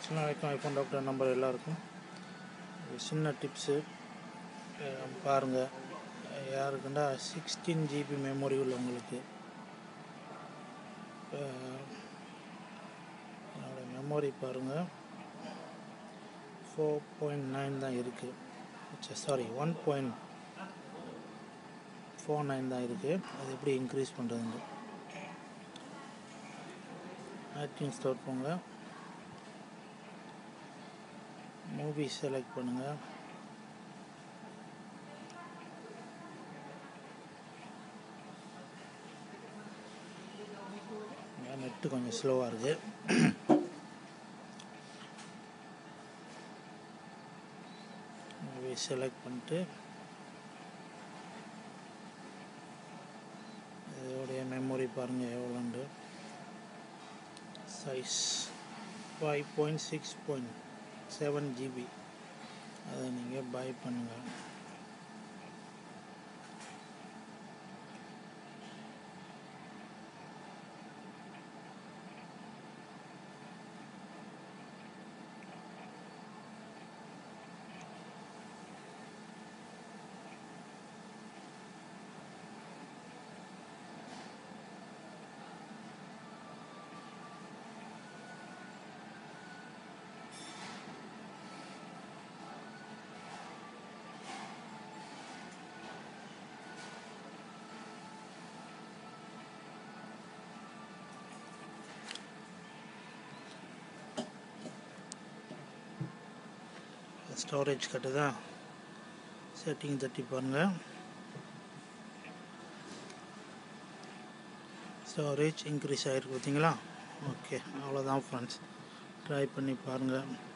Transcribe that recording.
சின்ன வரைக்கும் iPhone doctor number எல்லாருக்கும் ஒரு சின்ன டிப்ஸு பாருங்கள் யாருக்குண்டா சிக்ஸ்டீன் ஜிபி மெமரி உள்ளவங்களுக்கு என்னோடய மெமரி பாருங்கள் ஃபோர் பாயிண்ட் நைன் தான் இருக்குது sorry one point four nine தான் இருக்குது அது எப்படி இன்க்ரீஸ் பண்ணுறதுங்க ஐடியூன் ஸ்டோர் போங்க மூவி செலக்ட் பண்ணுங்கள் நெட்டு கொஞ்சம் ஸ்லோவாக இருக்குது மூவி செலக்ட் பண்ணிட்டு இதோடைய மெமரி பாருங்கள் எவ்வளோண்டு size five point six point seven GB அதை நீங்கள் பை பண்ணுங்கள் ஸ்டோரேஜ் கட்டுதா செட்டிங் தட்டி பாருங்கள் ஸ்டோரேஜ் இன்க்ரீஸ் ஆகிருக்கு பார்த்தீங்களா ஓகே அவ்வளோதான் ஃப்ரெண்ட்ஸ் ட்ரை பண்ணி பாருங்கள்